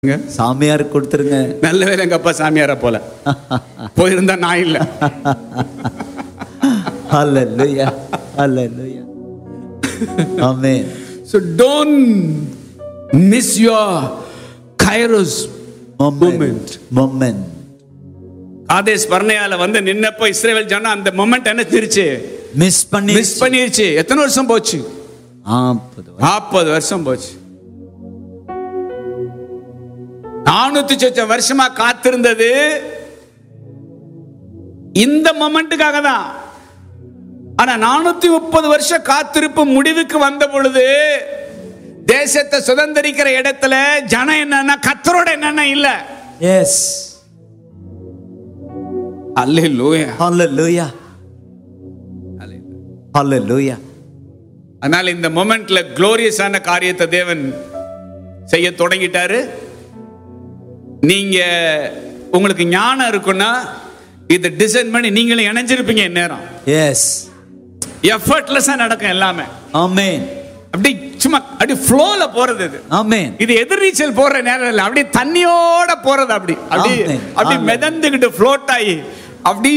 சாமியார் கொடுத்துருங்க நல்ல வேலை எங்க அப்பா சாமியாரா போல போயிருந்தா நான் இல்ல hallelujah hallelujah amen So don't miss your kairos moment moment Kadesh பர்ணையால வந்து நின்னப்போ இஸ்ரேல் ஜனம் அந்த மொமெண்ட் என்ன திருச்சு மிஸ் பண்ணி மிஸ் பண்ணிருச்சு எத்தனை வருஷம் போச்சு நாற்பது வருஷம். நாற்பது வருஷம் போச்சு நானூத்தி சொச்ச வருஷமா காத்திருந்தது இந்த மொமெண்ட்டுக்காக தான் ஆனா நானூத்தி முப்பது வருஷம் காத்திருப்பு முடிவுக்கு வந்த பொழுது தேசத்தை சுதந்திரிக்கிற இடத்துல ஜனம் என்னன்னா கத்தரோட என்னன்னா இல்ல எஸ் அல்லேலூயா ஹalleluya ஹalleluya அதனால இந்த மொமெண்ட்ல குளோரியஸான காரியத்தை தேவன் செய்ய தொடங்கிட்டாரு நீங்க உங்களுக்கு ஞானம் இருக்குன்னா இதை டிசைன் பண்ணி நீங்களும் இணைஞ்சிருப்பீங்க இந்நேரம் எஸ் எஃபர்ட்லெஸ்ஸா நடக்கும் எல்லாமே ஆமென் அப்படி சும்மா அப்படி ஃப்ளோல போறது இது ஆமென் இது எதிர்நீச்சல் போற நேரம் இல்லை அப்படியே தண்ணியோட போறது அப்படி அப்படி Amen. அப்படி Amen. மிதந்துகிட்டு ஃப்ளோட் ஆகி அப்படி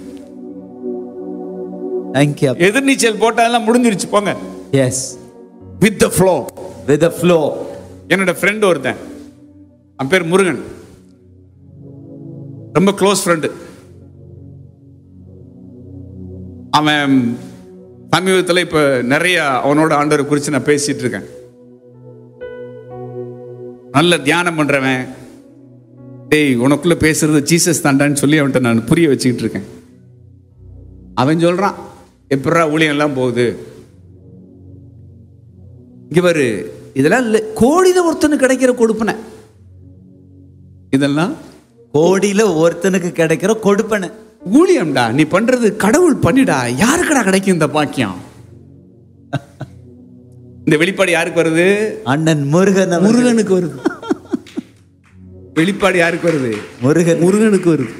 thank you எதிர்நீச்சல் போட்டதெல்லாம் முடிஞ்சிருச்சு போங்க yes with the flow with the flow என்னோட ஃப்ரெண்ட் ஒருத்தன் அவன் பேர் முருகன் ரொம்ப க்ளோஸ் ஃப்ரெண்டு அவன் சமீபத்தில் இப்போ நிறைய அவனோட ஆண்டவரை குறித்து நான் பேசிட்டு இருக்கேன் நல்ல தியானம் பண்றவன் டேய் உனக்குள்ள பேசுறது ஜீசஸ் தாண்டான்னு சொல்லி அவன்கிட்ட நான் புரிய வச்சுக்கிட்டு இருக்கேன் அவன் சொல்றான் எப்படா ஊழியம் எல்லாம் போகுது இங்க பாரு இதெல்லாம் இல்லை கோடியில ஒருத்தனுக்கு கிடைக்கிற கொடுப்பன இதெல்லாம் கோடியில ஒருத்தனுக்கு கிடைக்கிற கொடுப்பனை ஊழியம்டா நீ பண்றது கடவுள் பண்ணிடா யாருக்குடா கிடைக்கும் இந்த பாக்கியம் இந்த வெளிப்பாடு யாருக்கு வருது அண்ணன் முருகன் அவர்கள். முருகனுக்கு வருது வெளிப்பாடு யாருக்கு வருது முருகன் முருகனுக்கு வருது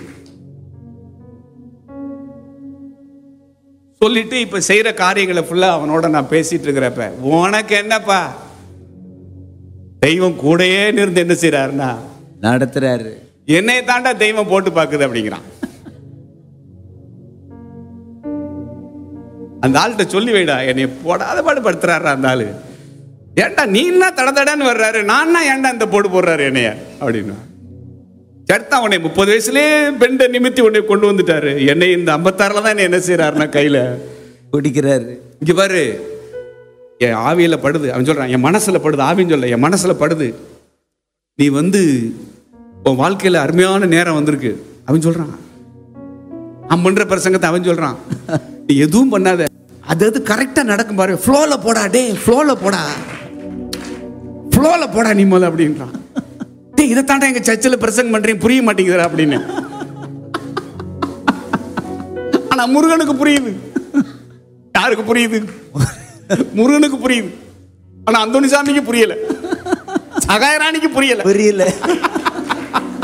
சொல்லிட்டு இப்ப செய்யற காரியங்களை ஃபுல்லா அவனோட நான் பேசிட்டு இருக்கிறப்ப உனக்கு என்னப்பா தெய்வம் கூடயே இருந்து என்ன செய்யறாருன்னா நடத்துறாரு என்னை தாண்டா தெய்வம் போட்டு பாக்குது அப்படிங்கிறான் அந்த ஆள்கிட்ட சொல்லி வைடா என்னை போடாத பாடு படுத்துறாரு அந்த ஆளு ஏன்டா நீ என்ன தட தடன்னு வர்றாரு நான் ஏன்டா இந்த போடு போடுறாரு என்னைய அப்படின்னு சரிதான் உன்னை முப்பது வயசுலயே பெண்டை நிமித்தி உன்னை கொண்டு வந்துட்டாரு என்னை இந்த ஐம்பத்தாறுல தான் என்னை என்ன செய்யறாருன்னா கையில குடிக்கிறாரு இங்க பாரு என் ஆவியில படுது அவன் சொல்றான் என் மனசுல படுது ஆவின்னு சொல்ல என் மனசுல படுது நீ வந்து உன் வாழ்க்கையில அருமையான நேரம் வந்திருக்கு அவன் சொல்றான் அவன் பண்ற பிரசங்கத்தை அவன் சொல்றான் நீ எதுவும் பண்ணாத அது அது கரெக்டா நடக்கும் பாரு ஃப்ளோல போடா டே ஃப்ளோல போடா ஃப்ளோல போடா நீ முதல்ல அப்படின்றான் டேய் இதை தாண்டா எங்க சர்ச்சில் பிரசங்கம் பண்றீங்க புரிய மாட்டேங்குதுடா அப்படின்னு ஆனா முருகனுக்கு புரியுது யாருக்கு புரியுது முருகனுக்கு புரியுது ஆனா அந்தோணி சாமிக்கு புரியல சகாயராணிக்கு புரியல புரியல